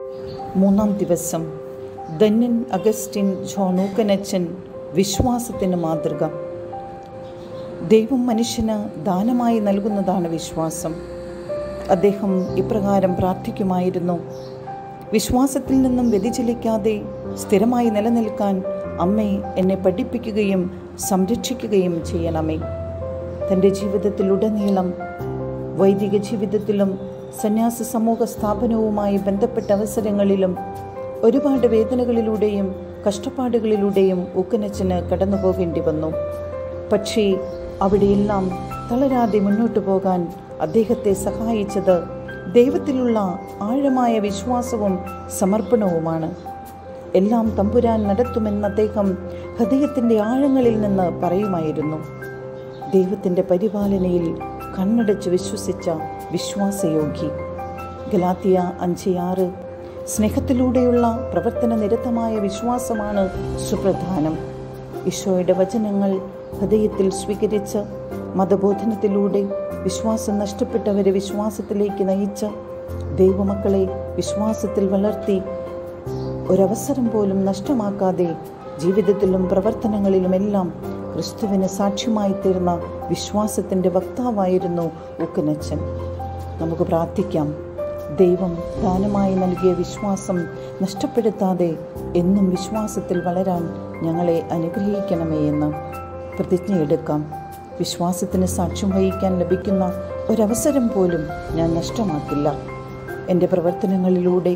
മൂന്നാം ദിവസം ധന്യൻ അഗസ്റ്റിൻ ജോണൂക്കനച്ചൻ വിശ്വാസത്തിന് മാതൃക ദൈവം മനുഷ്യന് ദാനമായി നൽകുന്നതാണ് വിശ്വാസം അദ്ദേഹം ഇപ്രകാരം പ്രാർത്ഥിക്കുമായിരുന്നു വിശ്വാസത്തിൽ നിന്നും വ്യതിചലിക്കാതെ സ്ഥിരമായി നിലനിൽക്കാൻ അമ്മേ എന്നെ പഠിപ്പിക്കുകയും സംരക്ഷിക്കുകയും ചെയ്യണമേ തൻ്റെ ജീവിതത്തിലുടനീളം വൈദിക ജീവിതത്തിലും സന്യാസ സമൂഹ സ്ഥാപനവുമായി ബന്ധപ്പെട്ട അവസരങ്ങളിലും ഒരുപാട് വേദനകളിലൂടെയും കഷ്ടപ്പാടുകളിലൂടെയും ഉക്കനച്ചന് കടന്നു പോകേണ്ടി വന്നു പക്ഷേ അവിടെയെല്ലാം തളരാതെ മുന്നോട്ടു പോകാൻ അദ്ദേഹത്തെ സഹായിച്ചത് ദൈവത്തിലുള്ള ആഴമായ വിശ്വാസവും സമർപ്പണവുമാണ് എല്ലാം തമ്പുരാൻ നടത്തുമെന്ന് അദ്ദേഹം ഹൃദയത്തിൻ്റെ ആഴങ്ങളിൽ നിന്ന് പറയുമായിരുന്നു ദൈവത്തിൻ്റെ പരിപാലനയിൽ കണ്ണടച്ച് വിശ്വസിച്ച വിശ്വാസയോഗി ഗലാത്തിയ അഞ്ച് ആറ് സ്നേഹത്തിലൂടെയുള്ള പ്രവർത്തന നിരതമായ വിശ്വാസമാണ് സുപ്രധാനം ഈശോയുടെ വചനങ്ങൾ ഹൃദയത്തിൽ സ്വീകരിച്ച് മതബോധനത്തിലൂടെ വിശ്വാസം നഷ്ടപ്പെട്ടവരെ വിശ്വാസത്തിലേക്ക് നയിച്ച് ദൈവമക്കളെ വിശ്വാസത്തിൽ വളർത്തി ഒരവസരം പോലും നഷ്ടമാക്കാതെ ജീവിതത്തിലും പ്രവർത്തനങ്ങളിലുമെല്ലാം ക്രിസ്തുവിന് സാക്ഷ്യമായി തീർന്ന വിശ്വാസത്തിൻ്റെ വക്താവായിരുന്നു ഊക്കനച്ചൻ നമുക്ക് പ്രാർത്ഥിക്കാം ദൈവം ദാനമായി നൽകിയ വിശ്വാസം നഷ്ടപ്പെടുത്താതെ എന്നും വിശ്വാസത്തിൽ വളരാൻ ഞങ്ങളെ അനുഗ്രഹിക്കണമേ എന്ന് പ്രതിജ്ഞയെടുക്കാം വിശ്വാസത്തിന് സാക്ഷ്യം വഹിക്കാൻ ലഭിക്കുന്ന ഒരവസരം പോലും ഞാൻ നഷ്ടമാക്കില്ല എൻ്റെ പ്രവർത്തനങ്ങളിലൂടെ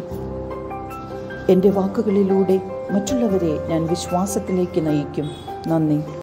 എൻ്റെ വാക്കുകളിലൂടെ മറ്റുള്ളവരെ ഞാൻ വിശ്വാസത്തിലേക്ക് നയിക്കും നന്ദി